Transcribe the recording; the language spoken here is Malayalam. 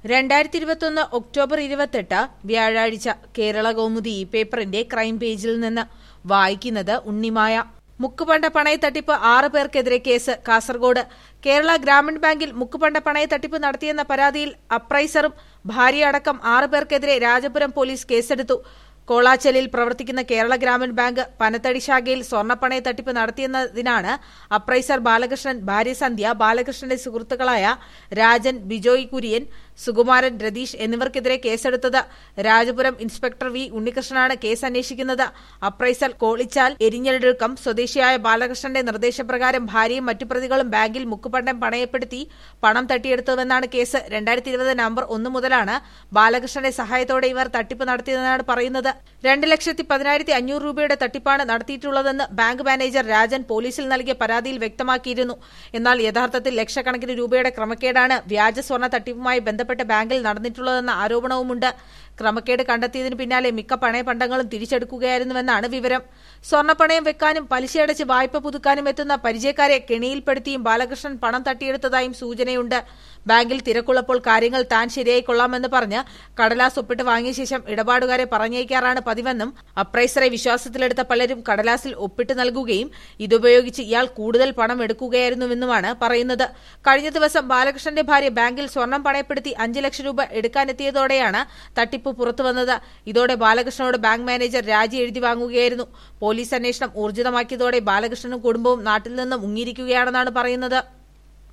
രണ്ടായിരത്തി ഇരുപത്തൊന്ന് ഒക്ടോബർ ഇരുപത്തെട്ട് വ്യാഴാഴ്ച കേരള കൗമുദി ഈ പേപ്പറിന്റെ ക്രൈം പേജിൽ നിന്ന് വായിക്കുന്നത് ഉണ്ണിമായ മുക്കുപണ്ട പണയ തട്ടിപ്പ് ആറ് പേർക്കെതിരെ കേസ് കാസർഗോഡ് കേരള ഗ്രാമീൺ ബാങ്കിൽ മുക്കുപണ്ട പണയ തട്ടിപ്പ് നടത്തിയെന്ന പരാതിയിൽ അപ്രൈസറും ഭാര്യയടക്കം ആറ് പേർക്കെതിരെ രാജപുരം പോലീസ് കേസെടുത്തു കോളാച്ചലിൽ പ്രവർത്തിക്കുന്ന കേരള ഗ്രാമീൺ ബാങ്ക് പനത്തടി ശാഖയിൽ സ്വർണ്ണപ്പണയ തട്ടിപ്പ് നടത്തിയെന്നതിനാണ് അപ്രൈസർ ബാലകൃഷ്ണൻ ഭാര്യ സന്ധ്യ ബാലകൃഷ്ണന്റെ സുഹൃത്തുക്കളായ രാജൻ ബിജോയ് കുര്യൻ സുകുമാരൻ രതീഷ് എന്നിവർക്കെതിരെ കേസെടുത്തത് രാജപുരം ഇൻസ്പെക്ടർ വി ഉണ്ണികൃഷ്ണനാണ് കേസ് അന്വേഷിക്കുന്നത് അപ്രൈസർ കോളിച്ചാൽ എരിഞ്ഞെടുക്കം സ്വദേശിയായ ബാലകൃഷ്ണന്റെ നിർദ്ദേശപ്രകാരം ഭാര്യയും മറ്റു പ്രതികളും ബാങ്കിൽ മുക്കുപണ്ടം പണയപ്പെടുത്തി പണം തട്ടിയെടുത്തുവെന്നാണ് കേസ് രണ്ടായിരത്തി ഇരുപത് നവംബർ ഒന്ന് മുതലാണ് ബാലകൃഷ്ണന്റെ സഹായത്തോടെ ഇവർ തട്ടിപ്പ് നടത്തിയതെന്നാണ് പറയുന്നത് രണ്ട് ലക്ഷത്തി പതിനായിരത്തി അഞ്ഞൂറ് രൂപയുടെ തട്ടിപ്പാണ് നടത്തിയിട്ടുള്ളതെന്ന് ബാങ്ക് മാനേജർ രാജൻ പോലീസിൽ നൽകിയ പരാതിയിൽ വ്യക്തമാക്കിയിരുന്നു എന്നാൽ യഥാർത്ഥത്തിൽ ലക്ഷക്കണക്കിന് രൂപയുടെ ക്രമക്കേടാണ് വ്യാജ സ്വർണ്ണ തട്ടിപ്പുമായി ബന്ധപ്പെട്ട് ബാങ്കിൽ നടന്നിട്ടുള്ളതെന്ന ആരോപണവുമുണ്ട് ക്രമക്കേട് കണ്ടെത്തിയതിനു പിന്നാലെ മിക്ക പണയപണ്ടങ്ങളും തിരിച്ചെടുക്കുകയായിരുന്നുവെന്നാണ് വിവരം സ്വർണ്ണപ്പണയം വെക്കാനും പലിശയടച്ച് വായ്പ പുതുക്കാനും എത്തുന്ന പരിചയക്കാരെ കെണിയിൽപ്പെടുത്തിയും ബാലകൃഷ്ണൻ പണം തട്ടിയെടുത്തതായും സൂചനയുണ്ട് ബാങ്കിൽ തിരക്കുള്ളപ്പോൾ കാര്യങ്ങൾ താൻ ശരിയായി കൊള്ളാമെന്ന് പറഞ്ഞ് കടലാസ് ഒപ്പിട്ട് വാങ്ങിയ ശേഷം ഇടപാടുകാരെ പറഞ്ഞയക്കാറാണ് പതിവെന്നും അപ്രൈസറെ വിശ്വാസത്തിലെടുത്ത പലരും കടലാസിൽ ഒപ്പിട്ട് നൽകുകയും ഇതുപയോഗിച്ച് ഇയാൾ കൂടുതൽ പണം എടുക്കുകയായിരുന്നുവെന്നുമാണ് പറയുന്നത് കഴിഞ്ഞ ദിവസം ബാലകൃഷ്ണന്റെ ഭാര്യ ബാങ്കിൽ സ്വർണം പണയപ്പെടുത്തി അഞ്ച് ലക്ഷം രൂപ എടുക്കാനെത്തിയതോടെയാണ് തട്ടിപ്പ് പുറത്തുവന്നത് ഇതോടെ ബാലകൃഷ്ണനോട് ബാങ്ക് മാനേജർ രാജി എഴുതി വാങ്ങുകയായിരുന്നു പോലീസ് അന്വേഷണം ഊർജിതമാക്കിയതോടെ ബാലകൃഷ്ണനും കുടുംബവും നാട്ടിൽ നിന്ന് മുങ്ങിയിരിക്കുകയാണെന്നാണ് പറയുന്നത്